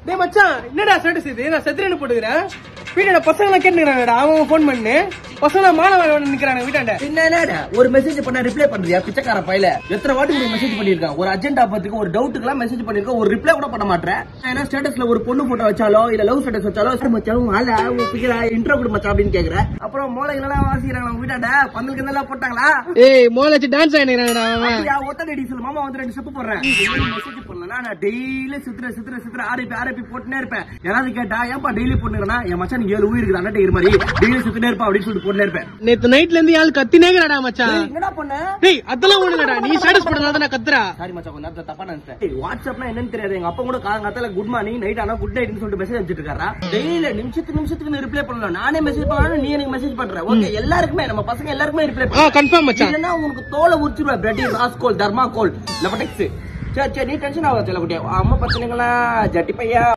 டேய் மச்சான் என்னடா ஸ்டேட்டஸ் இது நான் செத்துறேன்னு போட்டுக்கிறேன் வீட்டோட பசங்க கேட்டுக்கிறாங்கடா அவன் ஃபோன் பண்ணு பசங்க மாலை வாங்க நிக்கிறாங்க வீட்டாண்ட என்ன என்னடா ஒரு மெசேஜ் பண்ண ரிப்ளை பண்றியா பிச்சைக்கார பையில எத்தனை வாட்டி உங்களுக்கு மெசேஜ் பண்ணிருக்கான் ஒரு அஜெண்டா பத்துக்கு ஒரு டவுட்டுக்குலாம் மெசேஜ் பண்ணிருக்கேன் ஒரு ரிப்ளை கூட பண்ண மாட்டேன் ஏன்னா ஸ்டேட்டஸ்ல ஒரு பொண்ணு போட்டோ வச்சாலோ இல்ல லவ் ஸ்டேட்டஸ் வச்சாலோ சார் மச்சான் ஆளா பிக்கிறா இன்ட்ரோ கொடு மச்சான் அப்படின்னு கேக்குறேன் அப்புறம் மூளைகள் எல்லாம் வாசிக்கிறாங்க அவங்க வீட்டாண்ட பந்தலுக்கு எல்லாம் போட்டாங்களா ஏய் மோல வச்சு டான்ஸ் ஆயிடுறாங்கடா அவன் அப்படியா, ஒத்த டீசல் மாமா வந்து ரெண்டு ஸ்டெப் போடுறேன் மெசேஜ் பண்ணலனா நான் டெய்லி சுத்துற சுத்துற சுத்துற ஆர்ஐபி ஆர்ஐபி போட்டுனே இருப்பேன் யாராவது கேட்டா ஏன்பா டெய்லி போட்டுக்கிறேன்னா என் மச்சான் நீ ஏழு உயிர் இருக்குது அண்ணா மாதிரி டெய்லி சுத்தினே இருப்பா அப்படின்னு சொல்லிட்டு போட்டுனே இருப்பேன் நேத்து நைட்ல இருந்து யாழ் கத்தினேங்கடா மச்சான் ஏய், என்னடா பண்ண டேய் அதெல்லாம் ஒண்ணுங்கடா நீ ஸ்டேட்டஸ் போட்டதால தான் நான் கத்துறா சாரி மச்சான் கொஞ்ச நேரத்துல தப்பா நினைச்சேன் ஏய், வாட்ஸ்அப்னா என்னன்னு தெரியாது எங்க அப்பா கூட காலங்காத்தால குட் மார்னிங் நைட் ஆனா குட் நைட்னு சொல்லிட்டு மெசேஜ் அனுப்பிச்சிட்டு இருக்காரா டெய்லி நிமிஷத்துக்கு நிமிஷத்துக்கு ரிப்ளை பண்ணலாம் நானே மெசேஜ் பண்ணாலும் நீ எனக்கு மெசேஜ் பண்ற ஓகே எல்லாருக்குமே நம்ம பசங்க எல்லாருக்குமே ரிப்ளை ஆ பண்ண கன்ஃபார்ம் மச்சான் இல்லன்னா உங்களுக்கு தோலை உரிச்சிருவா பிரெட்டி ராஸ்கோல் தர்மாகோல் லெபடெக்ஸ் சரி சரி நீ டென்ஷன் ஆகாத செல்லக்குட்டியா அம்மா பசங்களா ஜட்டி பையா